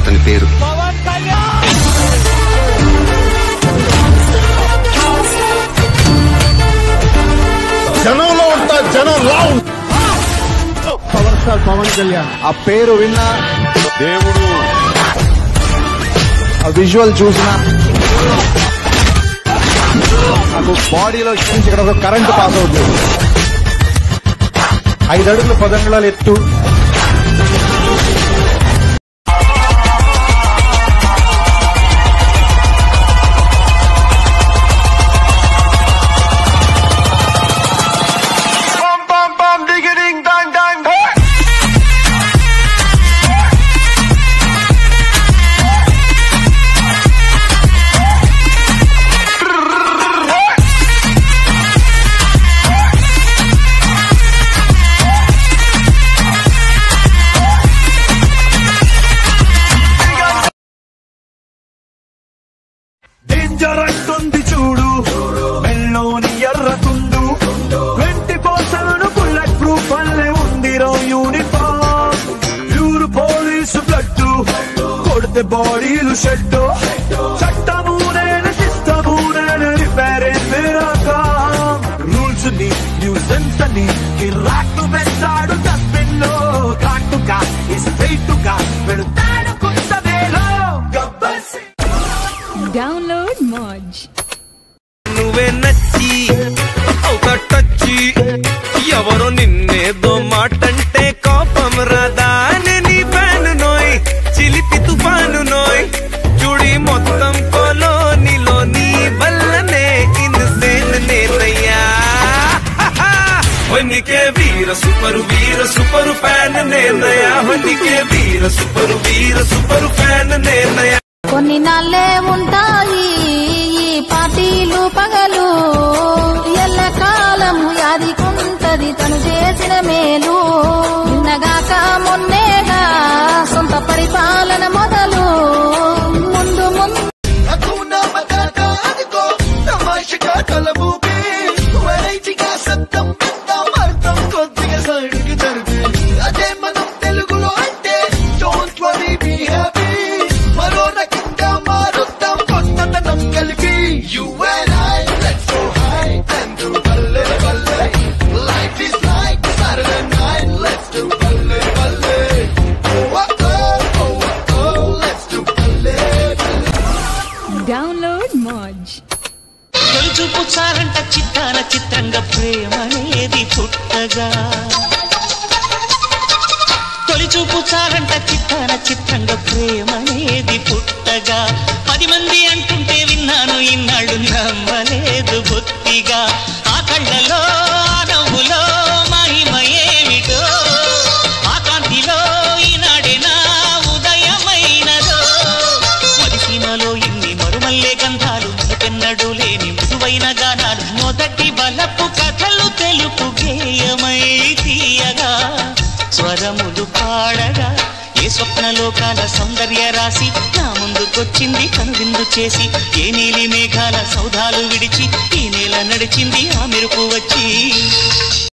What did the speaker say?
అతని పేరు జనంలో ఉంటా జనం లా పవర్ స్టార్ పవన్ కళ్యాణ్ ఆ పేరు విన్నా దేవుడు ఆ విజువల్ చూసినా నాకు బాడీలో ఇక్కడి నుంచి ఇక్కడ ఒక కరెంట్ పాస్ అవుతుంది ఐదు అడుగులు పదంగుళాలు ఎత్తు డేంజర్ అంటుంది చూడు మెల్లోని ఎర్రతుండు twenty four seven bullet proof అల్లే ఉందిరో యూనిఫామ్ ప్యూర్ పోలీసు బ్లడ్ కొడితే బాడీలు షెడ్ చట్టము నేను సిస్టము నేను రిపేర్ రూల్స్ ని న్యూసెన్స్ అని కిరాక్ పెట్టాడు డస్ట్బిన్ లో కాటుగా స్ట్రైట్ గా పెడతాడు కొత్త వేలో గబ్బర్ సింగ్ Download Moj. నువ్వే నచ్చి ఒక టచ్చి ఎవరో నిన్నేదో మాటంటే కోపం రాదా అని నీ ఫ్యాను నోయ్ చిలిపి తుఫాను నోయ్ చుడి మొత్తం కొలోనిలో నీ వల్లనే ఇన్సేన్ నేనయ్యా వన్నికే వీర సూపరు వీర సూపరు ఫ్యాన్ నేనయ్యా వన్నికే వీర సూపరు వీర సూపరు ఫ్యాన్ నేనయ్యా కొన్ని నాళ్ళే ఉంటాయి ఈ పార్టీలు పగలు ఎల్లకాలము యాదికుంటది తను చేసిన మేలు నిన్నగాక మొన్నేగా సొంత పరిపాలన మొదలు ముందు ముందు Hakuna Matata అనుకో తమాషగా కలబూపి వెరైటీగా శబ్దం విందాం అర్థం కొద్దిగా సైడ్కి జరిపి అదే మనం తెలుగులో అంటే డోంట్ వరీ బీ హ్యాపీ మరో రకంగా మారుద్దాం కొత్తదనం కలిపి you and I let's go high and do బల్లే బల్లే life is like Saturday night let's do బల్లే బల్లే oh oh oh oh let's do బల్లే Download Moj. తొలిచూపు చాలంట చిత్తాన చిత్రంగా ప్రేమనేది పుట్టగా తొలిచూపు చాలంట చిత్తాన చిత్రంగా ప్రేమనేది పుట్టగా పది మంది అంటుంటే విన్నాను ఇన్నాళ్ళు నమ్మలేదు బొత్తిగా ఆ కళ్ళలో ఆ నవ్వులో మహిమ ఏమిటో ఆ కాంతిలో ఈనాడే నా ఉదయమైనదో మదిసీమలో ఇన్ని మరుమల్లే గంధాలు పెన్నడు లేని మృదువైన గానాలు మొదటి బలపు కథలు తెలుపు గేయమై తీయగా స్వరములు పాడగా ఏ స్వప్నలోకాల సౌందర్య రాసి నా ముందుకొచ్చింది కనువిందు చేసి ఏ నీలి మేఘాల సౌధాలు విడిచి ఈ నేల నడిచింది ఆ మెరుపు వచ్చి